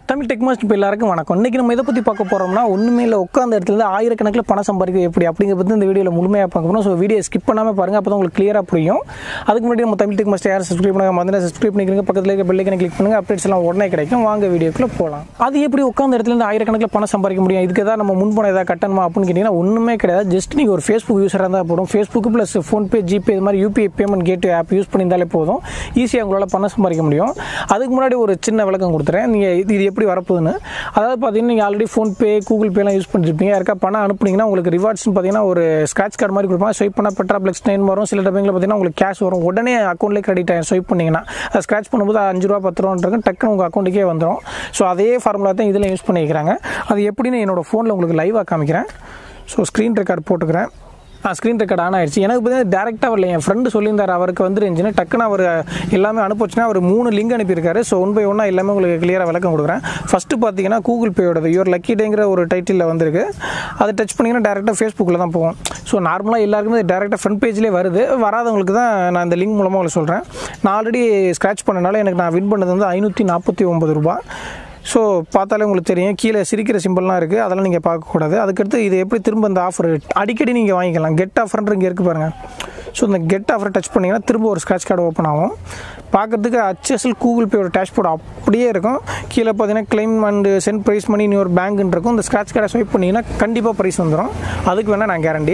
Tamil tech master இப்போ எல்லாருக்கும் வணக்கம் இன்னைக்கு நம்ம இதை பற்றி பார்க்க போகிறோம்னா ஒன்றுமே இல்லை உட்காந்த இடத்துல இருந்து ஆயிரக்கணக்கில் பணம் சம்பாதிக்க எப்படி அப்படிங்கிற பற்றி இந்த வீடியோவில் முழுமையாக பார்க்க போகிறோம் ஸோ வீடியோ ஸ்கிப் பண்ணாமல் பாருங்கள் அப்போ தான் உங்களுக்கு கிளியராக புரியும் அதுக்கு முன்னாடி நம்ம தமிழ் டெக் மாஸ்டர் யாரும் சப்ஸ்கிரைப் பண்ணாங்க வந்து சப்ஸ்கிரைப் பண்ணிக்கிறீங்க பக்கத்தில் இருக்க பெல்லைக்கனை கிளிக் பண்ணுங்கள் அப்டேட்ஸ் எல்லாம் உடனே கிடைக்கும் வாங்க வீடியோக்குள்ளே போகலாம் அது எப்படி உட்காந்த இடத்துல இருந்து ஆயிரக்கணக்கில் பணம் சம்பாதிக்க முடியும் இதுக்கு ஏதாவது நம்ம முன்பணம் ஏதாவது கட்டணுமா அப்படின்னு கேட்டிங்கன்னா ஒன்றுமே கிடையாது ஜஸ்ட் நீங்கள் ஒரு ஃபேஸ்புக் யூஸராக இருந்தால் போதும் ஃபேஸ்புக் ப்ளஸ் ஃபோன்பே ஜிபே இது மாதிரி UPI payment gate app use பண்ணியிருந்தாலே போதும் ஈஸியாக உங்களால் பணம் சம்பாதிக்க முடியும் அதுக்கு முன்னாடி ஒரு சின்ன விளக்கம் கொடுத்துறேன் நீங்கள் இது இது எப்படி வரப்போகுதுன்னு அதாவது பார்த்தீங்கன்னா நீங்கள் ஆல்ரெடி ஃபோன்பே கூகுள் பேலாம் யூஸ் பண்ணிருப்பீங்க யாருக்கா பணம் அனுப்புனீங்கன்னா உங்களுக்கு ரிவார்ட்ஸ்னு பார்த்தீங்கன்னா ஒரு ஸ்க்ராட்ச் கார்டு மாதிரி கொடுப்பாங்க ஸ்வைப் பண்ணால் பெட்ரா ப்ளஸ் நைன் வரும் சில டபைங்களில் பார்த்தீங்கன்னா உங்களுக்கு கேஷ் வரும் உடனே அக்கௌண்ட்லேயே கிரெடிட் ஆகும் ஸ்வைப் பண்ணிங்கன்னா அதை ஸ்க்ராட்ச் பண்ணும்போது அஞ்சு ரூபா பத்து ரூபான்றது டக்குன்னு உங்கள் அக்கௌண்ட்டுக்கே வந்துடும் ஸோ அதே ஃபார்முலா தான் இதில் யூஸ் பண்ணிக்கிறாங்க அது எப்படின்னு என்னோட ஃபோனில் உங்களுக்கு லைவாக காமிக்கிறேன் ஸோ ஸ்க்ரீன் ரெக்கார்ட் போட்டுக்கிறேன் ஆ ஸ்க்ரீன் ரெக்கார்ட் ஆன் ஆயிடுச்சு எனக்கு பார்த்தீங்கன்னா டேரெக்டாக வரல என் ஃப்ரெண்டு சொல்லியிருந்தார் அவருக்கு வந்துருந்துச்சுன்னு டக்குன்னு அவர் எல்லாமே அனுப்பிச்சுன்னா அவர் மூணு லிங்க் அனுப்பியிருக்காரு ஸோ ஒன் பை ஒன்னாக எல்லாமே உங்களுக்கு கிளியராக விளக்கம் கொடுக்குறேன் ஃபஸ்ட்டு பார்த்தீங்கன்னா கூகுள் பேயோடது யுவர் லக்கி டேங்கிற ஒரு டைட்டிலில் வந்திருக்கு அதை டச் பண்ணிங்கன்னா டேரெக்டாக ஃபேஸ்புக்கில் தான் போகும் ஸோ நார்மலாக எல்லாருக்குமே டேரெக்டாக ஃப்ரண்ட் பேஜ்லேயே வருது வராதவங்களுக்கு தான் நான் இந்த லிங்க் மூலமாக உங்களுக்கு சொல்கிறேன் நான் ஆல்ரெடி ஸ்க்ராட்ச் பண்ணனால எனக்கு நான் வின் பண்ணது வந்து ஐநூற்றி நாற்பத்தி ஒம்பது ரூபா ஸோ பார்த்தாலே உங்களுக்கு தெரியும் கீழே சிரிக்கிற சிம்பிள்லாம் இருக்குது அதெல்லாம் நீங்கள் பார்க்கக்கூடாது அதுக்கடுத்து இது எப்படி திரும்ப இந்த ஆஃபர் அடிக்கடி நீங்கள் வாங்கிக்கலாம் கெட் ஆஃபர்ன்ற இங்கே இருக்குது பாருங்கள் ஸோ இந்த கெட் ஆஃபரை டச் பண்ணிங்கன்னா திரும்ப ஒரு ஸ்க்ராட்ச் கார்டு ஓப்பன் ஆகும் பார்க்கறதுக்கு ஹச்எஸ்எல் கூகுள் பேயோட டேஷ்போர்ட் அப்படியே இருக்கும் கீழே பார்த்தீங்கன்னா claim and send prize money ஒரு பேங்க்னு இருக்கும் இந்த ஸ்க்ராட்ச் கார்டை ஸ்வைப் பண்ணிங்கன்னா கண்டிப்பாக ப்ரைஸ் வந்துடும் அதுக்கு வேணால் நான் கேரண்டி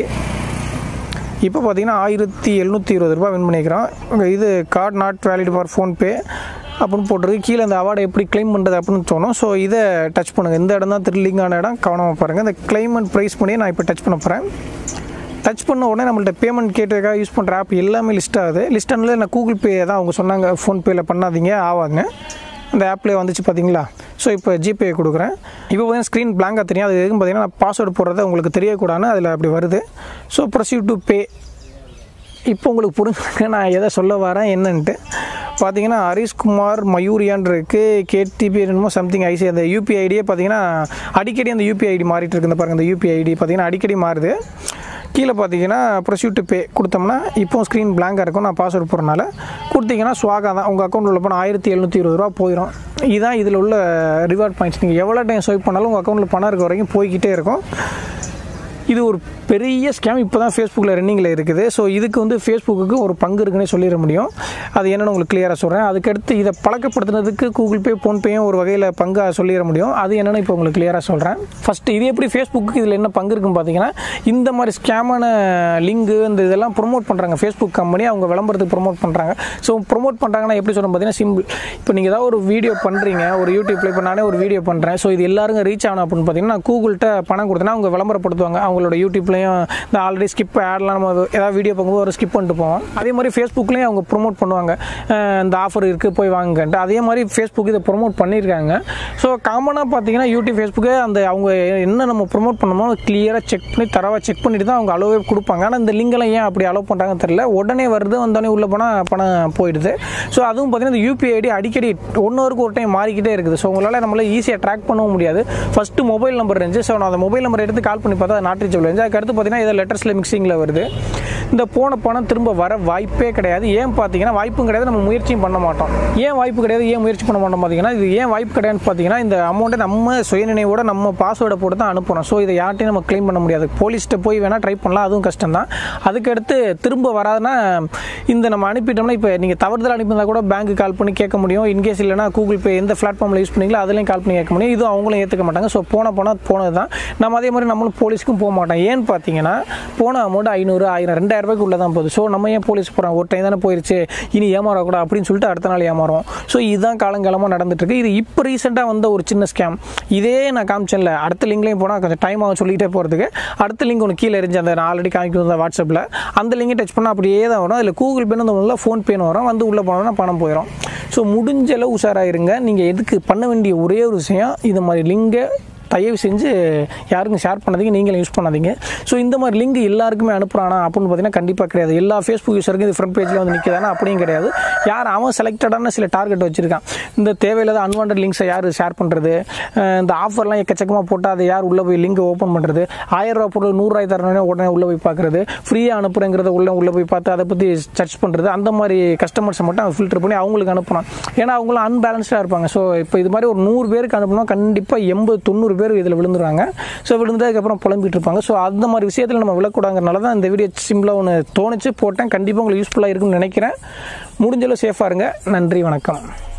இப்போ பார்த்தீங்கன்னா ஆயிரத்தி எழுநூற்றி இருபது ரூபா வின் பண்ணிக்கிறோம் உங்க இது card not valid for PhonePe அப்படின்னு போட்டிருக்கு கீழே இந்த அவார்டை எப்படி க்ளைம் பண்ணுறது அப்படின்னு தோணும் ஸோ இதை டச் பண்ணுங்கள் இந்த இடம் தான் த்ரில்லிங்கான இடம் கவனமாக பாருங்கள் இந்த க்ளைம் அண்ட் ப்ரைஸ் பண்ணி நான் இப்போ டச் பண்ண போகிறேன் டச் பண்ண உடனே நம்மள்ட்ட பேமெண்ட் கேட்டுக்காக யூஸ் பண்ணுற ஆப் எல்லாமே லிஸ்ட் ஆகுது லிஸ்ட் ஆனதில் நான் கூகுள் பே தான் அவங்க சொன்னாங்க ஃபோன்பேயில் பண்ணாதீங்க ஆகாதுங்க இந்த ஆப்லேயே வந்துச்சு பார்த்தீங்களா ஸோ இப்போ ஜிபே கொடுக்குறேன் இப்போ பார்த்தீங்கன்னா ஸ்க்ரீன் பிளாங்காக தெரியும் அது எதுக்கும் பார்த்தீங்கன்னா நான் பாஸ்வேர்டு போடுறது உங்களுக்கு தெரியக்கூடாதுன்னு அதில் அப்படி வருது ஸோ ப்ரொசீவ் டு பே இப்போ உங்களுக்கு புரிஞ்சுங்க நான் எதை சொல்ல வரேன் என்னன்ட்டு பார்த்தீங்கன்னா ஹரிஷ்குமார் மயூரியான் இருக்குது கேடிபி என்னமோ சம்திங் ஐசி அந்த யூபிஐ ஐடியே பார்த்தீங்கன்னா அடிக்கடி அந்த யூபிஐ ஐடி மாறிட்டு இருக்கு இந்த பாருங்க இந்த யூபிஐ ஐடி பார்த்தீங்கன்னா அடிக்கடி மாறுது கீழே பார்த்தீங்கன்னா ப்ரொசீவ் டு பே கொடுத்தோம்னா இப்போ ஸ்க்ரீன் பிளாங்காக இருக்கும் நான் பாஸ்வேர்டு போடுறனால கொடுத்தீங்கன்னா ஸ்வாகா தான் உங்கள் அக்கௌண்ட் உள்ள போனால் ஆயிரத்தி எழுநூற்றி இருபது ரூபா போயிடும் இதுதான் இதில் உள்ள ரிவார்ட் பாயிண்ட்ஸ் நீங்கள் எவ்வளோ டைம் ஸ்வைப் பண்ணாலும் உங்கள் அக்கௌண்ட்டில் பணம் இருக்க வரைக்கும் போய்கிட்டே இருக்கும் இது ஒரு பெரிய ஸ்கேம் இப்போ தான் ஃபேஸ்புக்கில் ரன்னிங்கில் இருக்குது ஸோ இதுக்கு வந்து ஃபேஸ்புக்கு ஒரு பங்கு இருக்குன்னே சொல்லிட முடியும் அது என்னென்னு உங்களுக்கு கிளியராக சொல்கிறேன் அதுக்கடுத்து இதை பழக்கப்படுத்துனதுக்கு கூகுள் பே ஃபோன்பேயும் ஒரு வகையில் பங்காக சொல்லிட முடியும் அது என்னென்னு இப்போ உங்களுக்கு கிளியராக சொல்கிறேன் ஃபஸ்ட்டு இது எப்படி ஃபேஸ்புக்கு இதில் என்ன பங்கு இருக்குன்னு பார்த்தீங்கன்னா இந்த மாதிரி ஸ்கேமான லிங்கு இந்த இதெல்லாம் ப்ரொமோட் பண்ணுறாங்க ஃபேஸ்புக் கம்பெனி அவங்க விளம்பரத்துக்கு ப்ரொமோட் பண்ணுறாங்க ஸோ ப்ரொமோட் பண்ணுறாங்கன்னா எப்படி சொல்லணும் பார்த்தீங்கன்னா சிம்பிள் இப்போ நீங்கள் ஏதாவது ஒரு வீடியோ பண்ணுறீங்க ஒரு யூடியூப்ல இப்போ நானே ஒரு வீடியோ பண்ணுறேன் ஸோ இது எல்லாருக்கும் ரீச் ஆகணும் அப்படின்னு பார்த்தீங்கன்னா நான் கூகுள்கிட்ட பணம் கொடுத்தேன்னா அவங்க விளம்பரப்படுத்துவாங்க அவங்களோட யூடியூப்லேயும் இந்த ஆல்ரெடி ஸ்கிப் ஆட்லாம் நம்ம ஏதாவது வீடியோ பார்க்கும்போது ஒரு ஸ்கிப் பண்ணிட்டு போவோம் அதே மாதிரி ஃபேஸ்புக்லேயும் அவங்க ப்ரொமோட் பண்ணுவாங்க அஹ் இந்த ஆஃபர் இருக்குது போய் வாங்குங்கன்ட்டு அதே மாதிரி ஃபேஸ்புக் இதை ப்ரொமோட் பண்ணியிருக்காங்க ஸோ காமனாக பார்த்தீங்கன்னா யூடியூப் ஃபேஸ்புக்கு அந்த அவங்க என்ன நம்ம ப்ரொமோட் பண்ணணுமோ கிளியராக செக் பண்ணி தரவாக செக் பண்ணிட்டு தான் அவங்க அளவே கொடுப்பாங்க ஆனால் இந்த லிங்கெல்லாம் ஏன் அப்படி அலோவ் பண்ணுறாங்கன்னு தெரியல உடனே வருது வந்தோடனே உள்ளே போனால் பணம் போயிடுது ஸோ அதுவும் பார்த்தீங்கன்னா இந்த யூபிஐ ஐடி அடிக்கடி ஒன் ஹவருக்கு ஒரு டைம் மாறிக்கிட்டே இருக்குது ஸோ உங்களால் நம்மளால் ஈஸியாக ட்ராக் பண்ணவும் முடியாது ஃபஸ்ட்டு மொபைல் நம்பர் இருந்துச்சு ஸோ நான் அந்த மொபைல் நம்பர் எடுத்து கால் பண்ணி பார்த்தா அது நாட் ரீச்சபிள் இருந்துச்சு அதுக்கு அடுத்து பார்த்தீங்கன்னா இதில் லெட்டர்ஸில் மிக்சிங்கில் வருது இந்த போன பணம் திரும்ப வர வாய்ப்பே கிடையாது ஏன் பார்த்தீங்கன்னா வாய்ப்பும் கிடையாது நம்ம முயற்சியும் பண்ண மாட்டோம் ஏன் வாய்ப்பு கிடையாது ஏன் முயற்சி பண்ண மாட்டோம் பார்த்தீங்கன்னா இது ஏன் வாய்ப்பு கிடையாதுன்னு பார்த்தீங்கன்னா இந்த அமௌண்ட்டை நம்ம சுயநினைவோட நம்ம பாஸ்வேர்டை போட்டு தான் அனுப்புகிறோம் ஸோ இதை யார்ட்டையும் நம்ம க்ளைம் பண்ண முடியாது போலீஸ்கிட்ட போய் வேணால் ட்ரை பண்ணலாம் அதுவும் கஷ்டம் தான் அதுக்கடுத்து திரும்ப வராதுன்னா இந்த நம்ம அனுப்பிட்டோம்னா இப்போ நீங்கள் தவறுதல் அனுப்பியிருந்தா கூட பேங்க்கு கால் பண்ணி கேட்க முடியும் இன்கேஸ் இல்லைனா கூகுள் பே எந்த பிளாட்ஃபார்மில் யூஸ் பண்ணீங்களோ அதுலேயும் கால் பண்ணி கேட்க முடியும் இதுவும் அவங்களும் ஏற்றுக்க மாட்டாங்க ஸோ போன போனால் போனது தான் நம்ம அதே மாதிரி நம்மளும் போலீஸ்க்கும் போக மாட்டோம் ஏன்னு பார்த்தீங்கன்னா போன அமௌண்ட் ஐநூறு ஆயிரம் ரெண்டாயிரம் ரூபாய்க்கு உள்ள தான் போகுது ஸோ நம்ம ஏன் போலீஸ் போகிறோம் ஒரு டைம் தானே போயிருச்சு இனி ஏமாறக்கூடாது அப்படின்னு சொல்லிட்டு அடுத்த நாள் ஏமாறும் ஸோ இதுதான் காலங்காலமாக நடந்துட்டு இருக்கு இது இப்போ ரீசெண்டாக வந்த ஒரு சின்ன ஸ்கேம் இதே நான் காமிச்சேன்ல அடுத்த லிங்க்லேயும் போனால் கொஞ்சம் டைம் ஆகும் சொல்லிகிட்டே போகிறதுக்கு அடுத்த லிங்க் ஒன்று கீழே இருந்துச்சு அந்த நான் ஆல்ரெடி காமிக்கிறது வாட்ஸ்அப்பில் அந்த லிங்கை டச் பண்ணால் அப்படியே தான் வரும் அதில் கூகுள் பேன்னு வந்து உள்ள ஃபோன் பேன்னு வரும் வந்து உள்ளே போனோம்னா பணம் போயிடும் ஸோ முடிஞ்ச அளவு உஷாராயிருங்க நீங்கள் எதுக்கு பண்ண வேண்டிய ஒரே ஒரு விஷயம் இது மாதிரி லிங்கை தயவு செஞ்சு யாருக்கும் ஷேர் பண்ணாதீங்க நீங்களும் யூஸ் பண்ணாதீங்க ஸோ இந்த மாதிரி லிங்க் எல்லாருக்குமே அனுப்புறானா அப்படின்னு பார்த்தீங்கன்னா கண்டிப்பாக கிடையாது எல்லா ஃபேஸ்புக் யூஸருக்கும் இது ஃப்ரண்ட் பேஜில் வந்து நிற்கிதானா அப்படியும் கிடையாது யார் அவன் செலக்டடான சில டார்கெட் வச்சிருக்கான் இந்த தேவையில்லாத அன்வான்ட் லிங்க்ஸை யார் ஷேர் பண்ணுறது இந்த ஆஃபர்லாம் எக்கச்சக்கமாக போட்டால் அதை யார் உள்ளே போய் லிங்க் ஓப்பன் பண்ணுறது ஆயிரம் ரூபா பொருள் நூறுரூவாய் தரணும்னே உடனே உள்ளே போய் பார்க்குறது ஃப்ரீயாக அனுப்புறேங்கிறத உள்ள உள்ளே போய் பார்த்து அதை பற்றி சர்ச் பண்ணுறது அந்த மாதிரி கஸ்டமர்ஸை மட்டும் அவன் ஃபில்டர் பண்ணி அவங்களுக்கு அனுப்பணும் ஏன்னா அவங்களும் அன்பேலன்ஸ்டாக இருப்பாங்க ஸோ இப்போ இது மாதிரி ஒரு நூறு பேருக்கு அனுப்பணும் கண்டிப்பாக எண்பது தொண்ணூறு பேர் இதில் விழுந்துருவாங்க ஸோ விழுந்ததுக்கப்புறம் புலம்பிட்டு இருப்பாங்க ஸோ அந்த மாதிரி விஷயத்தில் நம்ம விழக்கூடாங்கிறனால தான் இந்த வீடியோ சிம்பிளாக ஒன்று தோணுச்சு போட்டேன் கண்டிப்பாக உங்களுக்கு யூஸ்ஃபுல்லாக இருக்கும்னு நினைக்கிறேன் முடிஞ்சளவு சேஃபாக இருங்க நன்றி வணக்கம்